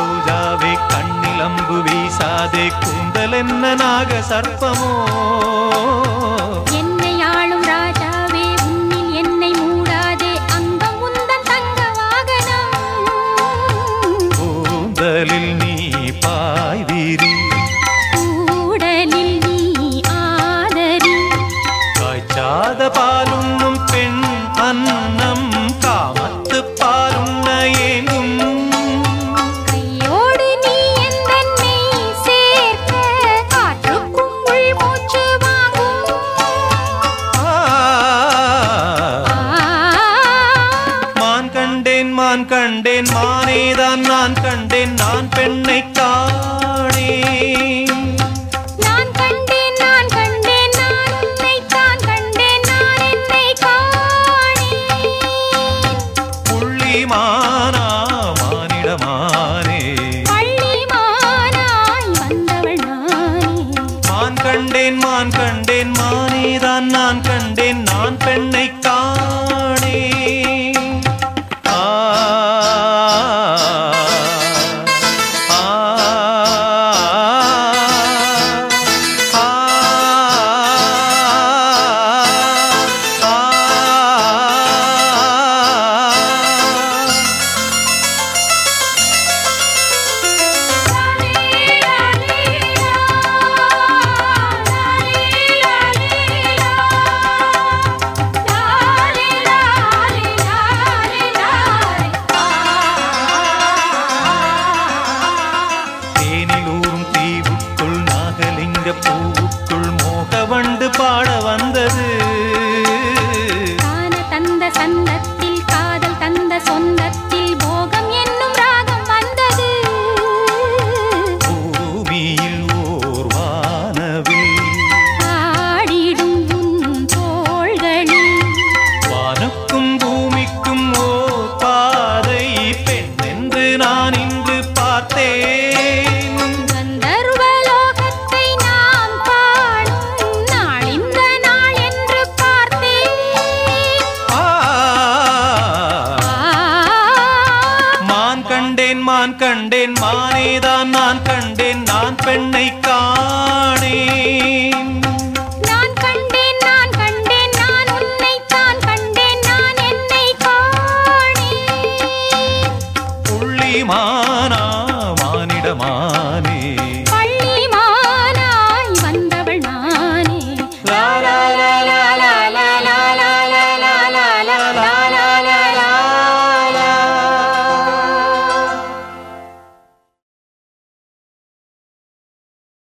ரோஜாவே கண்ணில் அம்பு வீசாதே கூந்தல் என்ன நாக சர்ப்பமோ என்னை ஆளும் ராஜாவே உன்னில் என்னை மூடாதே அங்கம் உந்தன் தங்க வாகனம் கூந்தலில் நீ பாய்வீரி கூடலில் நீ ஆதரி காய்ச்சாத பாலுண்ணும் பெண் அன்னம் காமத்து பாலுண்ண ஏங்கும் கையோடு நீ என்னை சேர்க்க காற்றுக்கும் உள் மூச்சு வாங்கும் ஆ, ஆ மான் கண்டேன் மான் கண்டேன் மானேதான் நான் கண்டேன் நான் பெண்ணை காணேன் நான் கண்டேன் நான் கண்டேன் நான் உன்னை தான் கண்டேன் நான் என்னை காணேன் புள்ளி மானா மானிடமானே பள்ளி மானாய் வந்தவள் நானே மான் கண்டேன் மான் கண்டேன் மானேதான் நான் கண்டேன் நான் பெண்ணை காணேன் ஆ ஆ ஆ தேனிலூரும் தீவுக்குள் நாகலிங்க பூவுக்குள் மோகவண்டு பாட வந்தது காண தந்த சந்தத்தில் காதல் தந்த சொந்தத்தில் போகம் என்னும் ராகம் வந்தது பூமியில் ஓர் வானவில் ஆடிடும் உன் தோள்களில் வானுக்கும் பூமிக்கும் ஓர் பாதை பெண் என்று நான் இன்று பார்த்தேன் கந்தர்வலோகத்தை நாம் காணும் நாள் இந்த நாள் என்று பார்த்தேன் ஆ ஆ மான் கண்டேன் மான் கண்டேன் மானேதான் நான் கண்டேன் நான் பெண்ணை காணேன் நான் கண்டேன் நான் கண்டேன் நான் உன்னை தான் கண்டேன் நான் என்னை காணேன் புள்ளி மானா மானிடமானே